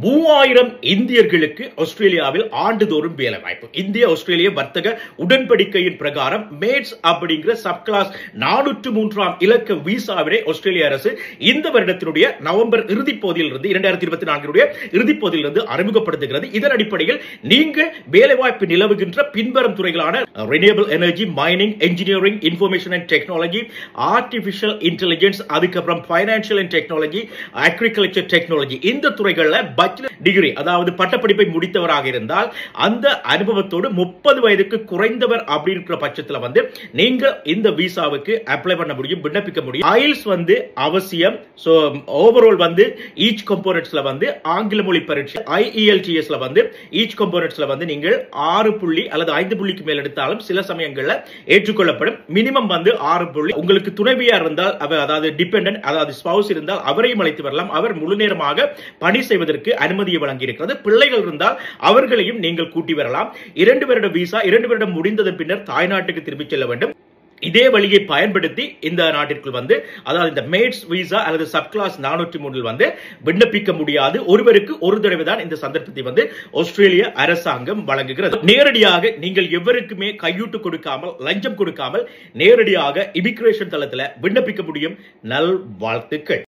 மூவாயிரம் இந்தியர்களுக்கு ஆஸ்திரேலியாவில் ஆண்டுதோறும் வேலை வாய்ப்பு இந்திய ஆஸ்திரேலிய வர்த்தக உடன்படிக்கையின் பிரகாரம் மேட்ஸ் அப்படிங்கிற சப் கிளாஸ் நானூற்று மூன்றாம் இலக்க விசாவினை ஆஸ்திரேலிய அரசு இந்த வருடத்தினுடைய நவம்பர் இறுதிப் பகுதியிலிருந்து இரண்டாயிரத்தி இருபத்தி நான்கினுடைய இறுதிப் பகுதியிலிருந்து அறிமுகப்படுத்துகிறது இதன் அடிப்படையில் நீங்கள் வேலைவாய்ப்பு நிலவுகின்ற பின்வரும் துறைகளான renewable energy mining engineering information and technology artificial intelligence அதுக்கப்புறம் financial and technology agriculture technology இந்த துறைகளில் பச்சுலர் டிகிரி அதாவது பட்டப்படிப்பை முடித்தவராக இருந்தால் அந்த அனுபவத்தோடு முப்பது வயதுக்கு குறைந்தவர் அப்படின்ற பட்சத்தில் வந்து நீங்க இந்த விசாவுக்கு அப்ளை பண்ண முடியும் விண்ணப்பிக்க முடியும் ஐல்ஸ் வந்து அவசியம் ஸோ ஓவரால் வந்து ஈச் கம்போனன்ட்ஸ்ல வந்து ஆங்கில மொழி பரீட்சை ஐஇஎல்டிஎஸ்ல வந்து ஈச் கம்போனன்ட்ஸ்ல வந்து நீங்கள் ஆறு புள்ளி அல்லது ஐந்து புள்ளிக்கு மேல் எடுத்தாலும் சில சமயங்களில் ஏற்றுக்கொள்ளப்படும் மினிமம் வந்து ஆறு புள்ளி உங்களுக்கு துணைவியா இருந்தால் அவர் அதாவது டிபெண்டன்ட் அதாவது ஸ்பவுஸ் இருந்தால் அவரையும் அழைத்து வரலாம் அவர் முழு நேரமாக பணி செய்வதற்கு அனுமதியை வழங்கி இருக்கிறது பிள்ளைகள் இருந்தால் அவர்களையும் நீங்கள் கூட்டி வரலாம் இரண்டு வருட விசா இரண்டு வருடம் முடிந்ததன் பின்னர் தாய்நாட்டுக்கு திரும்பிச் செல்ல வேண்டும் இதே வழியை பயன்படுத்தி இந்த நாட்டிற்குள் வந்து அதாவது இந்த மேட்ஸ் விசா அல்லது சப் கிளாஸ் நானூற்றி மூணில் வந்து விண்ணப்பிக்க முடியாது ஒருவருக்கு ஒரு தடவை தான் இந்த சந்தர்ப்பத்தை வந்து ஆஸ்திரேலிய அரசாங்கம் வழங்குகிறது நேரடியாக நீங்கள் எவருக்குமே கையூட்டு கொடுக்காமல் லஞ்சம் கொடுக்காமல் நேரடியாக இமிகிரேஷன் தளத்தில் விண்ணப்பிக்க முடியும் நல் வாழ்த்துக்கள்